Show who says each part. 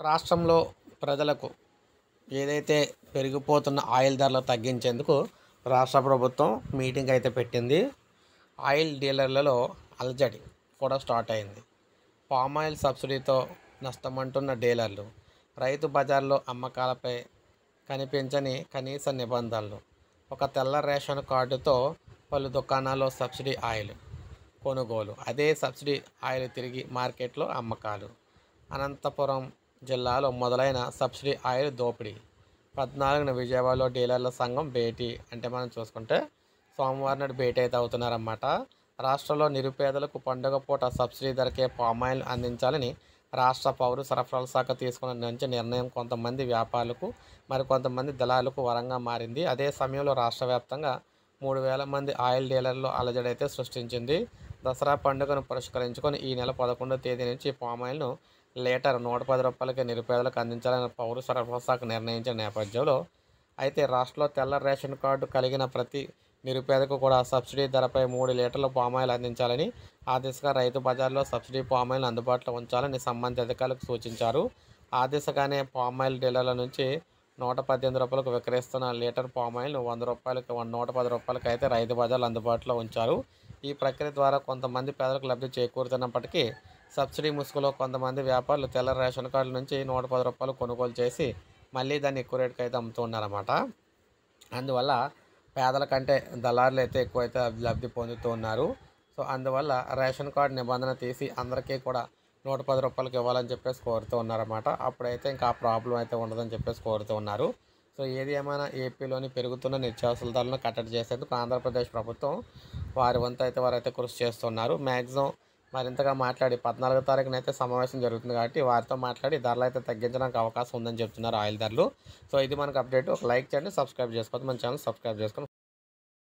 Speaker 1: రాష్ట్రంలో ప్రజలకు ఏదైతే పెరిగిపోతున్న ఆయిల్ ధరలు తగ్గించేందుకు రాష్ట్ర ప్రభుత్వం మీటింగ్ అయితే పెట్టింది ఆయిల్ డీలర్లలో అలజడి కూడా స్టార్ట్ అయింది పామ్ ఆయిల్ సబ్సిడీతో నష్టమంటున్న డీలర్లు రైతు బజార్లో అమ్మకాలపై కనిపించని కనీస నిబంధనలు ఒక తెల్ల రేషన్ కార్డుతో పలు దుకాణాల్లో సబ్సిడీ ఆయిల్ కొనుగోలు అదే సబ్సిడీ ఆయిల్ తిరిగి మార్కెట్లో అమ్మకాలు అనంతపురం జిల్లాలో మొదలైన సబ్సిడీ ఆయిల్ దోపిడీ పద్నాలుగున విజయవాడలో డీలర్ల సంఘం భేటీ అంటే మనం చూసుకుంటే సోమవారం నాడు భేటీ అయితే అవుతున్నారన్నమాట రాష్ట్రంలో నిరుపేదలకు పండుగ పూట సబ్సిడీ ధరకే పామాయిల్ అందించాలని రాష్ట్ర పౌర సరఫరాల శాఖ తీసుకున్న నుంచి నిర్ణయం కొంతమంది వ్యాపారులకు మరికొంతమంది దళాలకు వరంగా మారింది అదే సమయంలో రాష్ట్ర వ్యాప్తంగా మూడు వేల మంది ఆయిల్ డీలర్లు అలజడైతే సృష్టించింది దసరా పండుగను పురస్కరించుకొని ఈ నెల పదకొండవ తేదీ నుంచి పామాయిల్ను లీటర్ నూట పది రూపాయలకి నిరుపేదలకు అందించాలని పౌర సరఫరా శాఖ నిర్ణయించిన నేపథ్యంలో అయితే రాష్ట్రంలో తెల్ల రేషన్ కార్డు కలిగిన ప్రతి నిరుపేదకు కూడా సబ్సిడీ ధరపై మూడు లీటర్ల పామాయిల్ అందించాలని ఆ దిశగా రైతు బజార్లో సబ్సిడీ పామాయిల్ అందుబాటులో ఉంచాలని సంబంధిత అధికారులకు సూచించారు ఆ దిశగానే పామాయిల్ డీలర్ల నుంచి నూట పద్దెనిమిది రూపాయలకు విక్రయిస్తున్న లీటర్ పామాయిల్ వంద రూపాయలకి వన్ నూట పది రూపాయలకి అయితే రైతు బజార్లు అందుబాటులో ఉంచారు ఈ ప్రక్రియ ద్వారా కొంతమంది పేదలకు లబ్ధి చేకూరుతున్నప్పటికీ సబ్సిడీ ముసుగులో కొంతమంది వ్యాపారులు తెల్ల రేషన్ కార్డుల నుంచి నూట పది రూపాయలు కొనుగోలు చేసి మళ్ళీ దాన్ని ఎక్కువ రేటుకి అయితే అమ్ముతున్నారన్నమాట అందువల్ల పేదల కంటే దళారులు అయితే ఎక్కువైతే లబ్ధి పొందుతూ ఉన్నారు సో అందువల్ల రేషన్ కార్డు నిబంధన తీసి అందరికీ కూడా నూట పది రూపాయలకి ఇవ్వాలని చెప్పేసి కోరుతూ ఉన్నారన్నమాట అప్పుడైతే ఇంకా ఆ ప్రాబ్లం అయితే ఉండదని చెప్పేసి కోరుతూ ఉన్నారు సో ఏది ఏమైనా ఏపీలోని పెరుగుతున్న నిత్యావసర ధరలను కట్టడి చేసేందుకు ఆంధ్రప్రదేశ్ ప్రభుత్వం వారి వంతు అయితే వారైతే కృషి చేస్తున్నారు మ్యాక్సిమం మరింతగా మాట్లాడి పద్నాలుగో తారీఖున అయితే సమావేశం జరుగుతుంది కాబట్టి వారితో మాట్లాడి ధరలు అయితే తగ్గించడానికి అవకాశం ఉందని చెప్తున్నారు ఆయిల్ ధరలు సో ఇది మనకు అప్డేట్ ఒక లైక్ చేయండి సబ్స్క్రైబ్ చేసుకోవద్దు మన ఛానల్ సబ్స్క్రైబ్ చేసుకొని